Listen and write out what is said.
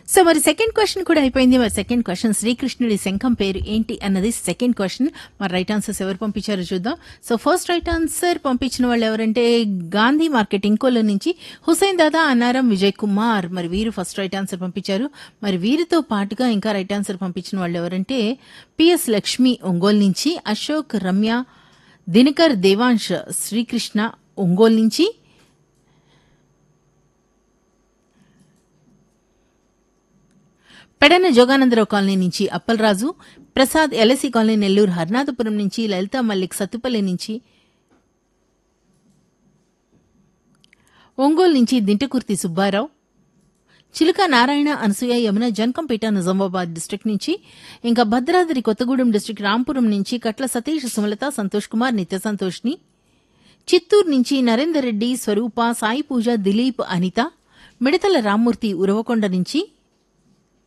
so మరి second question కూడా అయిపోయింది మరి సెకండ్ క్వశ్చన్ శ్రీకృష్ణుడి శంఖం పేరు ఏంటి అన్నది సెకండ్ క్వశ్చన్ మరి రైట్ ఆన్సర్స్ ఎవరు పంపించారో చూద్దాం సో ఫస్ట్ రైట్ ఆన్సర్ పంపించిన వాళ్ళు ఎవరంటే గాంధీ మార్కెట్ ఇంకోలో నుంచి హుసేన్ దాదా అన్నారం విజయ్ కుమార్ మరి వీరు ఫస్ట్ రైట్ ఆన్సర్ పంపించారు మరి వీరితో పాటుగా ఇంకా రైట్ ఆన్సర్ పంపించిన వాళ్ళు ఎవరంటే పిఎస్ లక్ష్మి ఒంగోలు నుంచి అశోక్ రమ్య దినకర్ దేవాంశ్ శ్రీకృష్ణ ఒంగోలు నుంచి పెడన జోగానందరావు కాలనీ నుంచి అప్పలరాజు ప్రసాద్ ఎల్ఎసి కాలనీ నెల్లూరు హర్నాథపురం నుంచి లలితా మల్లిక్ సత్తుపల్లి నుంచి ఒంగోలు నుంచి దింటకుర్తి సుబ్బారావు చిలుక నారాయణ అనసూయ యమున జన్కంపేట నిజామాబాద్ డిస్టిక్ నుంచి ఇంకా భద్రాద్రి కొత్తగూడెం డిస్టిక్ రాంపురం నుంచి కట్ల సతీష్ సుమలత సంతోష్ కుమార్ నిత్య సంతోష్ని చిత్తూరు నుంచి నరేందర్ రెడ్డి స్వరూప సాయి పూజ దిలీప్ అనిత మిడతల రామ్మూర్తి ఉరవకొండ నుంచి